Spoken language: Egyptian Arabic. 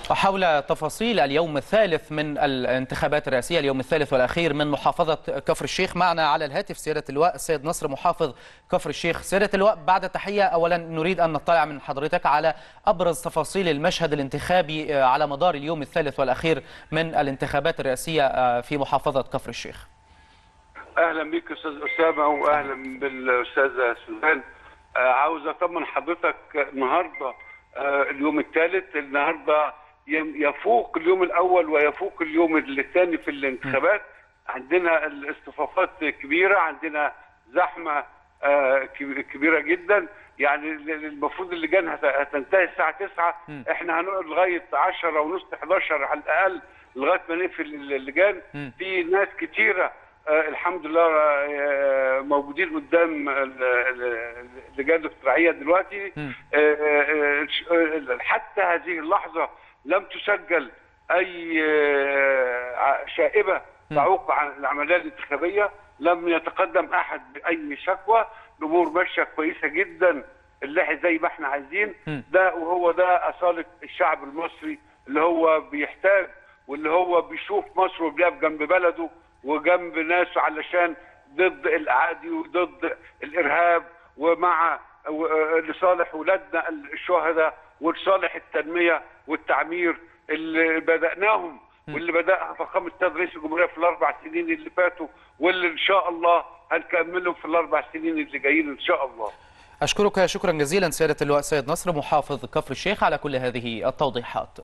وحول تفاصيل اليوم الثالث من الانتخابات الرئاسية اليوم الثالث والأخير من محافظة كفر الشيخ معنا على الهاتف سيادة اللواء السيد نصر محافظ كفر الشيخ سيادة اللواء بعد تحية أولا نريد أن نطلع من حضرتك على أبرز تفاصيل المشهد الانتخابي على مدار اليوم الثالث والأخير من الانتخابات الرئاسية في محافظة كفر الشيخ اهلا بيك استاذ اسامه واهلا بالاستاذه سوزان آه عاوز اطمن حضرتك النهارده آه اليوم الثالث النهارده يفوق اليوم الاول ويفوق اليوم الثاني في الانتخابات عندنا الاصطفافات كبيره عندنا زحمه آه كبيره جدا يعني المفروض اللجان هتنتهي الساعه 9 احنا هنقعد لغايه 10 ونص 11 على الاقل لغايه ما نقفل اللجان في ناس كتيره آه الحمد لله آه موجودين قدام اللجان الاقتراعيه دلوقتي آه حتى هذه اللحظه لم تسجل اي شائبه تعوق عن العمليه الانتخابيه لم يتقدم احد باي شكوى الامور ماشيه كويسه جدا اللي احنا زي ما احنا عايزين ده وهو ده اصاله الشعب المصري اللي هو بيحتاج واللي هو بيشوف مصر وبيقف جنب بلده وجنب ناسه علشان ضد الاعادي وضد الارهاب ومع لصالح ولادنا الشهداء ولصالح التنميه والتعمير اللي بداناهم واللي بداها فخامه السيد رئيس الجمهوريه في الاربع سنين اللي فاتوا واللي ان شاء الله هنكملهم في الاربع سنين اللي جايين ان شاء الله. اشكرك شكرا جزيلا سياده اللواء سيد نصر محافظ كفر الشيخ على كل هذه التوضيحات.